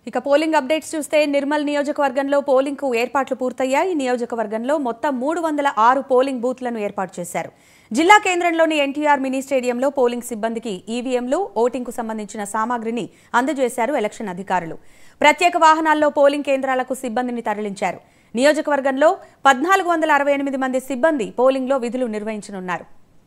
ఇక polling updates చూస్తే నిర్మల్ నియోజకవర్గంలో పోలింగ్ కు ఏర్పాట్లు పూర్తయ్యాయి నియోజకవర్గంలో మొత్తం మూడు వందల ఆరు పోలింగ్ బూత్లను ఏర్పాటు చేశారు జిల్లా కేంద్రంలోని ఎన్టీఆర్ మినీ స్టేడియంలో పోలింగ్ సిబ్బందికి ఈవీఎంలు ఓటింగ్ కు సంబంధించిన సామాగ్రిని అందజేశారు ఎలక్షన్ అధికారులు ప్రత్యేక వాహనాల్లో పోలింగ్ కేంద్రాలకు సిబ్బందిని తరలించారు నియోజకవర్గంలో పద్నాలుగు వందల అరవై ఎనిమిది మంది సిబ్బంది పోలింగ్లో విధులు నిర్వహించనున్నారు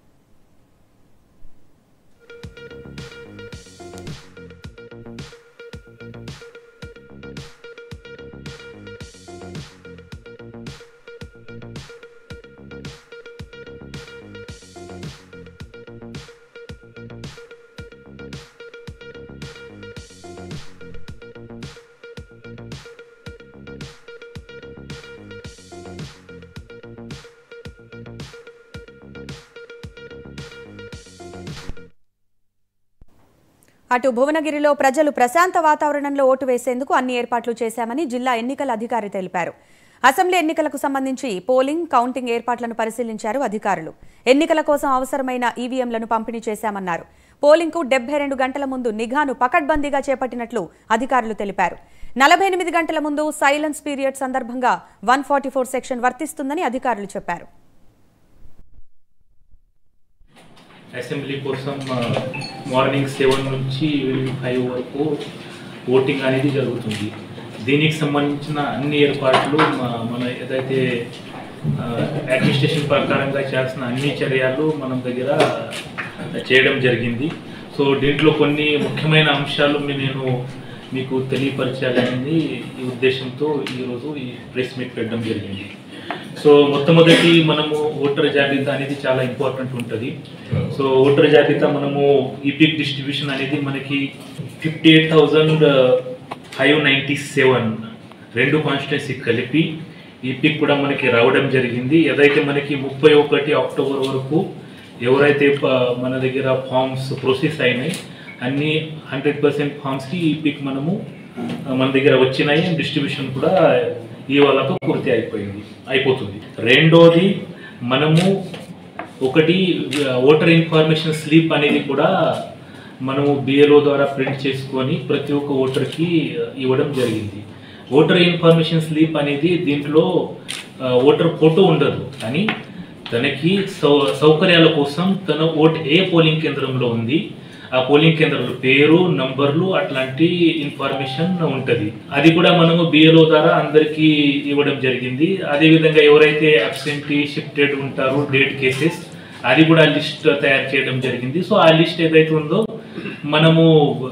అటు భువనగిరిలో ప్రజలు ప్రశాంత వాతావరణంలో ఓటు వేసేందుకు అన్ని ఏర్పాట్లు చేశామని జిల్లా ఎన్నికల అధికారి తెలిపారు అసెంబ్లీ ఎన్నికలకు సంబంధించి పోలింగ్ కౌంటింగ్ ఏర్పాట్లను పరిశీలించారు అధికారులు ఎన్నికల కోసం అవసరమైన ఈవీఎంలను పంపిణీ చేశామన్నారు పోలింగ్కు డెబ్బై రెండు గంటల ముందు నిఘాను పకడ్బందీగా చేపట్టినట్లు అధికారులు తెలిపారు నలభై ఎనిమిది గంటల ముందు సైలెన్స్ పీరియడ్ సందర్భంగా వన్ ఫార్టీ ఫోర్ సెక్షన్ వర్తిస్తుందని అధికారులు చెప్పారు అసెంబ్లీ కోసం ఆ, మార్నింగ్ సెవెన్ నుంచి ఈవినింగ్ ఫైవ్ వరకు ఓటింగ్ అనేది జరుగుతుంది దీనికి సంబంధించిన అన్ని ఏర్పాట్లు మా- మన ఏదైతే ఆ, అడ్మినిస్ట్రేషన్ ప్రకారంగా చేయాల్సిన అన్ని చర్యలు మనం దగ్గర చేయడం జరిగింది సో దీంట్లో కొన్ని ముఖ్యమైన అంశాలు మీ- నేను మీకు తెలియపరచాలనేది ఈ ఉద్దేశంతో ఈరోజు ఈ ప్రెస్ మీట్ పెట్టడం జరిగింది సో మొట్టమొదటి మనము ఓటర్ జాబితా అనేది చాలా ఇంపార్టెంట్ ఉంటుంది సో ఓటర్ జాబితా మనము ఈపిక్ డిస్ట్రిబ్యూషన్ అనేది మనకి fifty eight thousand five ninety seven రెండు కాన్స్టిట్యున్సీ కలిపి ఈపిక్ కూడా మనకి రావడం జరిగింది ఏదైతే మనకి ముప్పై ఒకటి అక్టోబర్ వరకు ఎవరైతే ప- మన దగ్గర ఫామ్స్ ప్రొసెస్ అయినాయి అన్ని హండ్రెడ్ పర్సెంట్ ఫామ్స్కి ఈపిక్ మనము ఆ, మన దగ్గర వచ్చినాయి డిస్ట్రిబ్యూషన్ కూడా ఈ వాళ్ళతో పూర్తి అయిపోయింది అయిపోతుంది రెండోది మనము ఒకటి ఓటర్ ఇన్ఫర్మేషన్ స్లీప్ అనేది కూడా మనము బిఎల్ఓ ద్వారా ప్రింట్ చేసుకొని ప్రతి ఒక్క ఓటర్కి ఇవ్వడం జరిగింది ఓటర్ ఇన్ఫర్మేషన్ స్లీప్ అనేది దీంట్లో ఆ, ఓటర్ ఫోటో ఉండదు కానీ తనకి సౌ సౌకర్యాల కోసం తన ఓట్ ఏ పోలింగ్ కేంద్రంలో ఉంది ఆ పోలింగ్ కేంద్రంలో పేరు నంబర్లు అట్లాంటి ఇన్ఫర్మేషన్ ఉంటుంది అది కూడా మనము బిఎల్ఓ ద్వారా అందరికీ ఇవ్వడం జరిగింది అదేవిధంగా ఎవరైతే అబ్సెంటీ షిఫ్టెడ్ ఉంటారో డేట్ కేసెస్ అది కూడా లిస్ట్ తయారు చేయడం జరిగింది సో ఆ లిస్ట్ ఏదైతే ఉందో మనము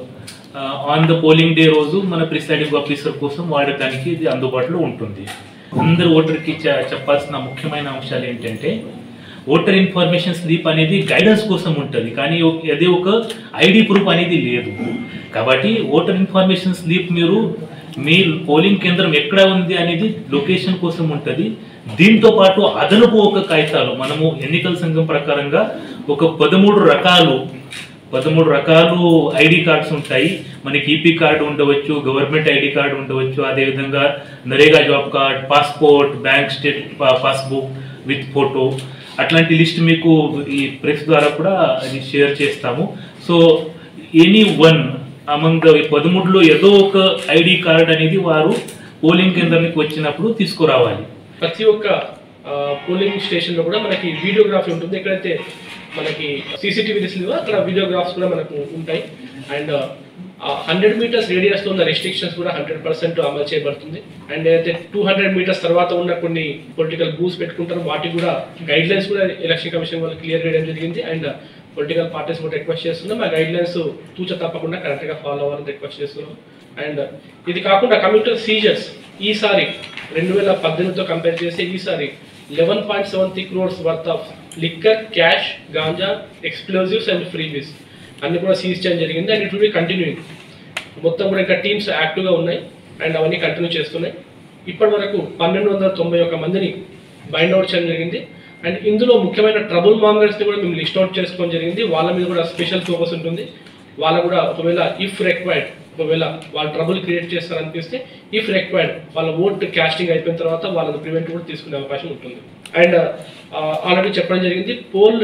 ఆన్ ద పోలింగ్ డే రోజు మన ప్రిసైడింగ్ ఆఫీసర్ కోసం వాడటానికి ఇది అందుబాటులో ఉంటుంది అందరు ఓటర్కి చె- చెప్పాల్సిన ముఖ్యమైన అంశాలు ఏంటంటే ఓటర్ ఇన్ఫర్మేషన్ స్లీప్ అనేది గైడెన్స్ కోసం ఉంటుంది కానీ ఒక- అది ఒక ఐడి ప్రూఫ్ అనేది లేదు కాబట్టి ఓటర్ ఇన్ఫర్మేషన్ స్లీప్ మీరు మీ పోలింగ్ కేంద్రం ఎక్కడ ఉంది అనేది లొకేషన్ కోసం ఉంటుంది దీంతో పాటు అదనపు ఒక కాగితాలు మనము ఎన్నికల సంఘం ప్రకారంగా ఒక పదమూడు రకాలు పదమూడు రకాలు ఐడి కార్డ్స్ ఉంటాయి మనకి ఈపీ కార్డు ఉండవచ్చు గవర్నమెంట్ ఐడి కార్డు ఉండవచ్చు అదేవిధంగా NREGA job card passport bank state passbook with photo అట్లాంటి లిస్ట్ మీకు ఈ ప్రెస్ ద్వారా కూడా అది షేర్ చేస్తాము so any one among the పదమూడులో ఏదో ఒక ఐడి కార్డ్ అనేది వారు పోలింగ్ కేంద్రానికి వచ్చినప్పుడు తీసుకురావాలి ప్రతి ఒక్క ఆ, పోలింగ్ స్టేషన్లో కూడా మనకి వీడియోగ్రఫీ ఉంటుంది ఎక్కడైతే మనకి సీసీటీవీ లేవో అక్కడ వీడియోగ్రాఫ్స్ కూడా మనకు ఉంటాయి అండ్ హండ్రెడ్ మీటర్స్ రేడియస్లో ఉన్న రెస్ట్రిక్షన్స్ కూడా హండ్రెడ్ పర్సెంట్ అమలు చేయబడుతుంది అండ్ అయితే టూ హండ్రెడ్ మీటర్స్ తర్వాత ఉన్న కొన్ని పొలిటికల్ బూస్ పెట్టుకుంటారు వాటికి కూడా గైడ్ లైన్స్ కూడా ఎలక్షన్ కమిషన్ వాళ్ళు క్లియర్ చేయడం జరిగింది అండ్ పొలిటికల్ పార్టీస్ కూడా రిక్వెస్ట్ చేస్తున్నాం ఆ గైడ్ లైన్స్ తూచ తప్పకుండా కరెక్ట్గా ఫాలో అవ్వాలని రిక్వెస్ట్ చేస్తున్నాం అండ్ ఇది కాకుండా కమింగ్ టు సీజర్స్ ఈసారి రెండు వేల పద్దెనిమిదితో కంపేర్ చేస్తే ఈసారి eleven point seven three crores worth of liquor cash ganja explosives and freebies అన్ని కూడా సీజ్ చేయడం జరిగింది and it will be continuing మొత్తం కూడా ఇంకా టీమ్స్ యాక్టివ్గా ఉన్నాయి అండ్ అవన్నీ కంటిన్యూ చేస్తున్నాయి ఇప్పటి వరకు పన్నెండు వందల తొంభై ఒక్క మందిని బైండ్ అవుట్ చేయడం జరిగింది అండ్ ఇందులో ముఖ్యమైన ట్రబుల్ మాంగర్స్ని కూడా మేము లిస్ట్ అవుట్ చేసుకోవడం జరిగింది వాళ్ళ మీద కూడా స్పెషల్ ఫోకస్ ఉంటుంది వాళ్ళ కూడా ఒకవేళ ఇఫ్ రిక్వైర్డ్ ఒకవేళ వాళ్ళు ట్రబుల్ క్రియేట్ చేస్తారనిపిస్తే ఇఫ్ రిక్వైర్డ్ వాళ్ళ ఓట్ క్యాస్టింగ్ అయిపోయిన తర్వాత వాళ్ళని ప్రివెంట్ కూడా తీసుకునే అవకాశం ఉంటుంది అండ్ ఆల్రెడీ చెప్పడం జరిగింది పోల్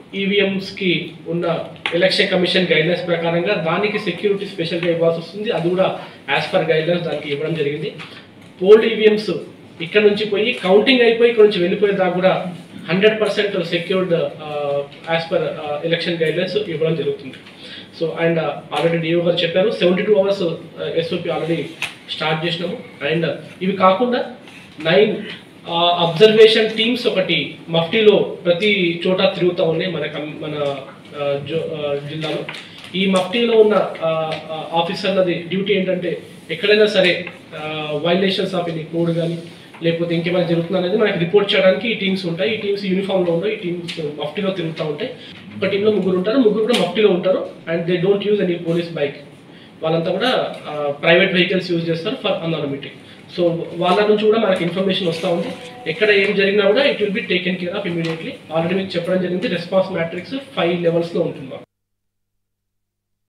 ఈవీఎంస్కి ఉన్న ఎలక్షన్ కమిషన్ గైడ్లైన్స్ ప్రకారంగా దానికి సెక్యూరిటీ స్పెషల్గా ఇవ్వాల్సి వస్తుంది అది కూడా యాజ్ పర్ గైడ్లైన్స్ దానికి ఇవ్వడం జరిగింది పోల్ ఈవీఎంస్ ఇక్కడ నుంచి పోయి కౌంటింగ్ అయిపోయి ఇక్కడ నుంచి వెళ్ళిపోయే దాకా కూడా hundred percent secured as per election guidelines ఇవ్వడం జరుగుతుంది సో అండ్ ఆల్రెడీ డిఓ గారు చెప్పారు seventy two hours SOP already start చేసినాము అండ్ ఇవి కాకుండా నైన్ అబ్జర్వేషన్ టీమ్స్ ఒకటి మఫ్టీలో ప్రతి చోట తిరుగుతూ ఉన్నాయి మన కం- మన ఆ, జో ఆ, జిల్లాలో ఈ మఫ్టీలో ఉన్న ఆఫీసర్లది డ్యూటీ ఏంటంటే ఎక్కడైనా సరే వైలేషన్స్ ఆఫ్ ఎనీ కోడ్ కానీ లేకపోతే ఇంకేమైనా జరుగుతుందా అనేది మనకి రిపోర్ట్ చేయడానికి ఈ టీమ్స్ ఉంటాయి ఈ టీమ్స్ యూనిఫామ్లో ఉండవు ఈ టీమ్స్ మఫ్టీలో తిరుగుతూ ఉంటాయి ఒక టీంలో ముగ్గురు ఉంటారు ముగ్గురు కూడా మఫ్టీలో ఉంటారు and they don't use any police bike వాళ్ళంతా కూడా ప్రైవేట్ వెహికల్స్ యూజ్ చేస్తారు ఫర్ అనానమిటీ సో వాళ్ళ నుంచి కూడా మనకి ఇన్ఫర్మేషన్ వస్తూ ఉంది ఎక్కడ ఏం జరిగినా కూడా it will be taken care of immediately already మీకు చెప్పడం జరిగింది రెస్పాన్స్ మ్యాట్రిక్స్ ఫైవ్ లెవెల్స్లో ఉంటుంది మాకు